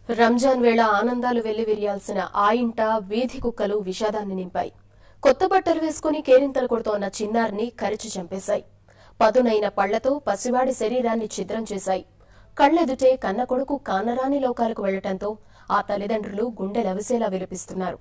రంజాన్ వేళ ఆనందాలు వెల్లివిరియాల్సిన ఆ ఇంట వీధి కుక్కలు విషాదాన్ని నింపాయి కొత్త బట్టలు వేసుకుని కేరింతలు కొడుతోన్న చిన్నారిని కరిచి చంపేశాయి పదునైన పళ్లతో పసివాడి శరీరాన్ని ఛిద్రం చేశాయి కళ్లెదుటే కన్న కొడుకు కానరాని లోకాలకు వెళ్లటంతో ఆ తల్లిదండ్రులు గుండెలవిసేలా విలపిస్తున్నారు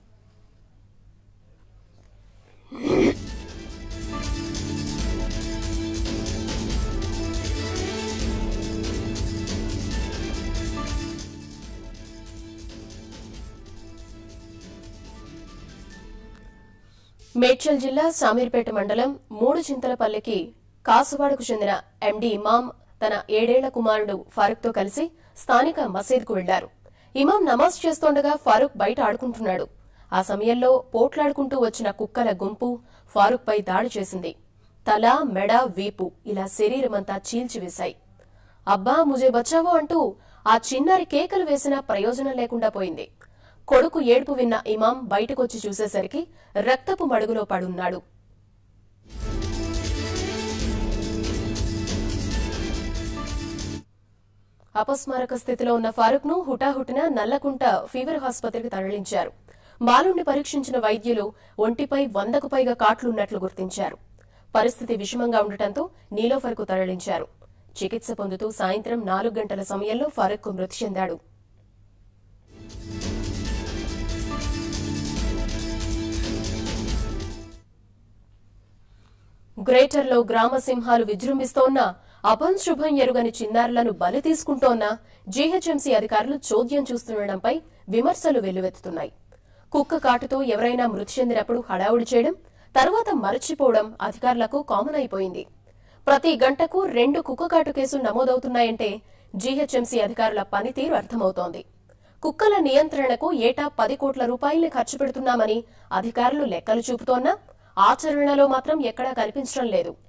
మేడ్చల్ జిల్లా సామీర్పేట మండలం మూడు చింతలపల్లికి కాసువాడకు చెందిన ఎండి ఇమాం తన ఏడేళ్ల కుమారుడు ఫారూక్తో కలిసి స్థానిక మసీద్కు వెళ్లారు ఇమాం నమాజ్ చేస్తోండగా ఫారూక్ బయట ఆడుకుంటున్నాడు ఆ సమయంలో పోట్లాడుకుంటూ వచ్చిన కుక్కల గుంపు ఫారూక్పై దాడి చేసింది తల మెడ వీపు ఇలా శరీరమంతా చీల్చివేశాయి అబ్బా ముజే బచావో అంటూ ఆ చిన్నారి కేకలు వేసినా ప్రయోజనం లేకుండా పోయింది కొడుకు ఏడుపు విన్న ఇమాం బయటకొచ్చి చూసేసరికి రక్తపు మడుగులో పడున్నాడు అపస్మారక స్థితిలో ఉన్న ఫారూక్ ను హుటాహుటిన నల్లకుంట ఫీవర్ ఆసుపత్రికి తరలించారు బాలుణ్ణి పరీక్షించిన వైద్యులు ఒంటిపై వందకు పైగా కాట్లున్నట్లు గుర్తించారు పరిస్థితి విషమంగా ఉండటంతో నీలోఫర్కు తరలించారు చికిత్స పొందుతూ సాయంత్రం నాలుగు గంటల సమయంలో ఫారూక్ మృతి చెందాడు గ్రేటర్లో గ్రామ సింహాలు విజృంభిస్తోన్న అపంశుభం ఎరుగని చిన్నారులను బలి తీసుకుంటోన్న జీహెచ్ఎంసీ అధికారులు చోద్యం చూస్తుండటంపై విమర్శలు వెల్లువెత్తుతున్నాయి కుక్క కాటుతో ఎవరైనా మృతి చెందినప్పుడు హడావుడి చేయడం తర్వాత మరచిపోవడం అధికారులకు కామన్ అయిపోయింది ప్రతి గంటకు రెండు కుక్క కాటు కేసులు నమోదవుతున్నాయంటే జీహెచ్ఎంసీ అధికారుల పనితీరు అర్థమవుతోంది కుక్కల నియంత్రణకు ఏటా పది కోట్ల రూపాయల్ని ఖర్చు పెడుతున్నామని అధికారులు లెక్కలు చూపుతోన్నా ఆచరణలో మాత్రం ఎక్కడా కనిపించడం లేదు